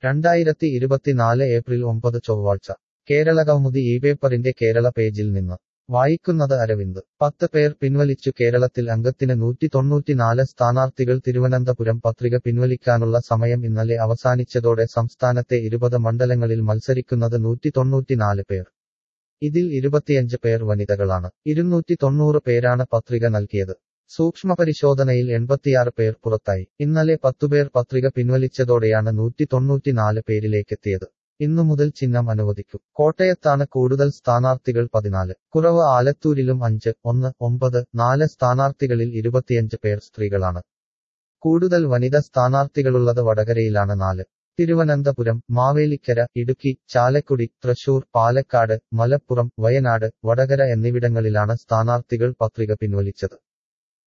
രണ്ടായിരത്തി ഇരുപത്തിനാല് ഏപ്രിൽ ഒമ്പത് ചൊവ്വാഴ്ച കേരള കൗമുദി ഈ പേപ്പറിന്റെ കേരള പേജിൽ നിന്ന് വായിക്കുന്നത് അരവിന്ദ് പത്ത് പേർ പിൻവലിച്ചു കേരളത്തിൽ അംഗത്തിന് നൂറ്റി തൊണ്ണൂറ്റിനാല് സ്ഥാനാർത്ഥികൾ തിരുവനന്തപുരം പത്രിക പിൻവലിക്കാനുള്ള സമയം ഇന്നലെ അവസാനിച്ചതോടെ സംസ്ഥാനത്തെ ഇരുപത് മണ്ഡലങ്ങളിൽ മത്സരിക്കുന്നത് നൂറ്റി തൊണ്ണൂറ്റിനാല് പേർ ഇതിൽ ഇരുപത്തിയഞ്ച് പേർ വനിതകളാണ് ഇരുന്നൂറ്റി തൊണ്ണൂറ് പേരാണ് പത്രിക നൽകിയത് സൂക്ഷ്മപരിശോധനയിൽ എൺപത്തിയാറ് പേർ പുറത്തായി ഇന്നലെ പത്തുപേർ പത്രിക പിൻവലിച്ചതോടെയാണ് നൂറ്റി തൊണ്ണൂറ്റിനാല് പേരിലേക്കെത്തിയത് ഇന്നു മുതൽ ചിഹ്നം അനുവദിക്കും കോട്ടയത്താണ് കൂടുതൽ സ്ഥാനാർത്ഥികൾ പതിനാല് കുറവ് ആലത്തൂരിലും അഞ്ച് ഒന്ന് ഒമ്പത് നാല് സ്ഥാനാർത്ഥികളിൽ ഇരുപത്തിയഞ്ച് പേർ സ്ത്രീകളാണ് കൂടുതൽ വനിത സ്ഥാനാർത്ഥികളുള്ളത് വടകരയിലാണ് നാല് തിരുവനന്തപുരം മാവേലിക്കര ഇടുക്കി ചാലക്കുടി തൃശൂർ പാലക്കാട് മലപ്പുറം വയനാട് വടകര എന്നിവിടങ്ങളിലാണ് സ്ഥാനാർത്ഥികൾ പത്രിക പിൻവലിച്ചത്